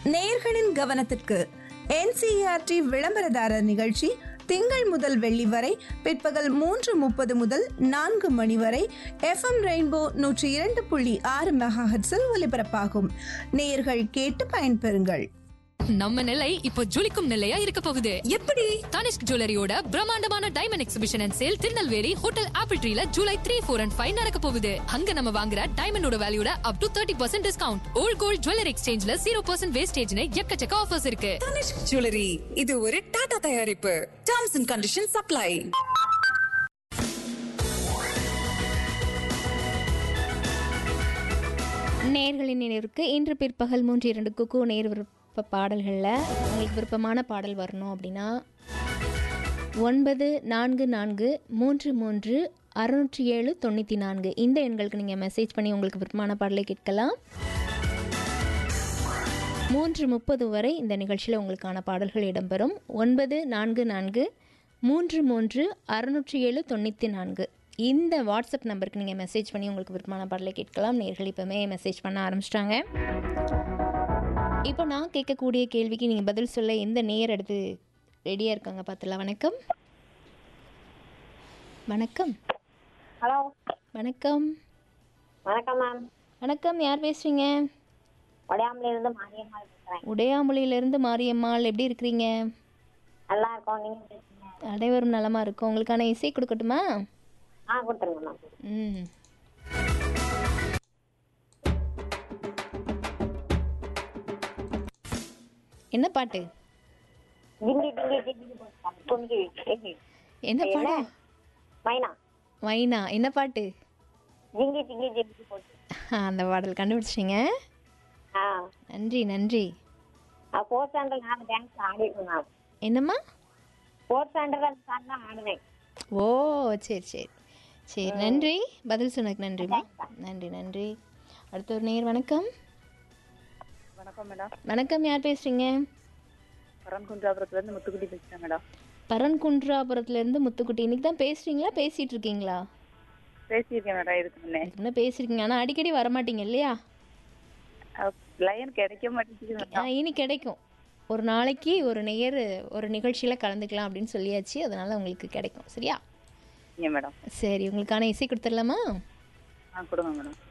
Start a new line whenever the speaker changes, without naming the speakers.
நேயர்களின் கவனத்திற்கு என்சிஆர்டி விளம்பரதாரர் நிகழ்ச்சி திங்கள் முதல் வெள்ளி வரை பிற்பகல் மூன்று முப்பது முதல் நான்கு மணி வரை எஃப்எம் ரெயின்போ நூற்றி இரண்டு புள்ளி ஆறு மெகாஹெட்ஸில் ஒலிபரப்பாகும் நேயர்கள் கேட்டு பயன்பெறுங்கள்
நம்ம நிலை இப்போ ஜொலிக்கும் நிலையா இருக்க போகுது எப்படி தனிஷ்க் ஜுவல்லரியோட பிரம்மாண்டமான diamond exhibition and sale Tirunelveli hotel apple ட்ரீல July three four and five நடக்க போகுது அங்க நம்ம வாங்குற டைமண்டோட வேல்யூட up to thirty percent discount old gold jewellery எக்ஸ்சேஞ்ச்ல ஜீரோ பர்சன்ட் வேஸ்டேஜ்னு எக்கச்சக்க ஆஃபர்ஸ் இருக்கு
தனிஷ்க் ஜுவல்லரி இது ஒரு டாடா தயாரிப்பு டர்ம்ஸ் அண்ட் கண்டிஷன் சப்ளை
நேர்களின் நினைவிற்கு இன்று பிற்பகல் மூன்று இரண்டு குக்கு நேர் விருப்ப பாடல்களில் உங்களுக்கு விருப்பமான பாடல் வரணும் அப்படின்னா ஒன்பது நான்கு நான்கு மூன்று மூன்று அறுநூற்றி ஏழு தொண்ணூற்றி நான்கு இந்த எண்களுக்கு நீங்கள் மெசேஜ் பண்ணி உங்களுக்கு விருப்பமான பாடலை கேட்கலாம் மூன்று முப்பது வரை இந்த நிகழ்ச்சியில் உங்களுக்கான பாடல்கள் இடம்பெறும் ஒன்பது நான்கு நான்கு மூன்று மூன்று அறுநூற்றி ஏழு தொண்ணூற்றி நான்கு இந்த வாட்ஸ்அப் நம்பருக்கு நீங்கள் மெசேஜ் பண்ணி உங்களுக்கு விருப்பமான பாடலை கேட்கலாம் நேர்கள் இப்போமே மெசேஜ் பண்ண ஆரம்பிச்சிட்டாங்க இப்போ நான் கேட்கக்கூடிய கேள்விக்கு நீங்கள் பதில் சொல்ல எந்த நேர் எடுத்து ரெடியாக இருக்காங்க பார்த்துலாம் வணக்கம் வணக்கம்
ஹலோ
வணக்கம்
வணக்கம் மேம்
வணக்கம் யார் பேசுகிறீங்க
உடையாமல இருந்து மாரியம்மாள் பேசுறேன்
உடையாமொழியிலேருந்து மாரியம்மாள் எப்படி இருக்கிறீங்க
நல்லா இருக்கோம் நீங்க எப்படி இருக்கீங்க?
அனைவரும் நலமாக இருக்கும் உங்களுக்கான இசை கொடுக்கட்டுமா
ஆ கொடுத்துருங்க மேம்
ம் என்ன பாட்டு
டிங்கி டிங்கி டிங்கி போட்டாங்க துணிக்கி டிங்கி
என்ன பாடம்
மைனா
வைனா என்ன பாட்டு
ஜிங்கி டிங்கி ஜிங்கி போட்டு
ஆ, அந்த பாடல் கண்டுபிடிச்சிங்க
ஆ
நன்றி நன்றி
ஃபோர்த் ஸ்டாண்டர்ட் நான் டான்ஸ் ஆடிருக்கேன் மேம்
என்னம்மா
ஃபோர்த் ஸ்டாண்டர்ட் அந்த சாங் தான் ஆடுவேன்
ஓ சரி சரி சரி நன்றி பதில் சொன்னதுக்கு நன்றிம்மா நன்றி நன்றி அடுத்த ஒரு நேர் வணக்கம்
வணக்கம் மேடம்
வணக்கம் யார் பேசுகிறீங்க
பரன்குன்றாபுரத்துல இருந்து முத்துக்குட்டி பேசுறேன் மேடம்
பரன்குன்றாபுரத்துலேருந்து முத்துக்குட்டி இன்னைக்கு தான் பேசுகிறீங்களா பேசிகிட்டு இருக்கீங்களா
பேசியிருக்கேன் மேடம் இதுக்கு முன்னே
இதுக்கு முன்னே பேசியிருக்கீங்க ஆனால் அடிக்கடி வரமாட்டீங்க இல்லையா
லைன் கிடைக்க மாட்டேங்குது
ஆ,
மேடம்
இனி கிடைக்கும் ஒரு நாளைக்கு ஒரு நேர் ஒரு நிகழ்ச்சியில் கலந்துக்கலாம் அப்படின்னு சொல்லியாச்சு அதனால் உங்களுக்கு கிடைக்கும் சரியா
சரிங்க மேடம்
சரி உங்களுக்கான இசை கொடுத்துடலாமா
ஆ கொடுங்க மேடம்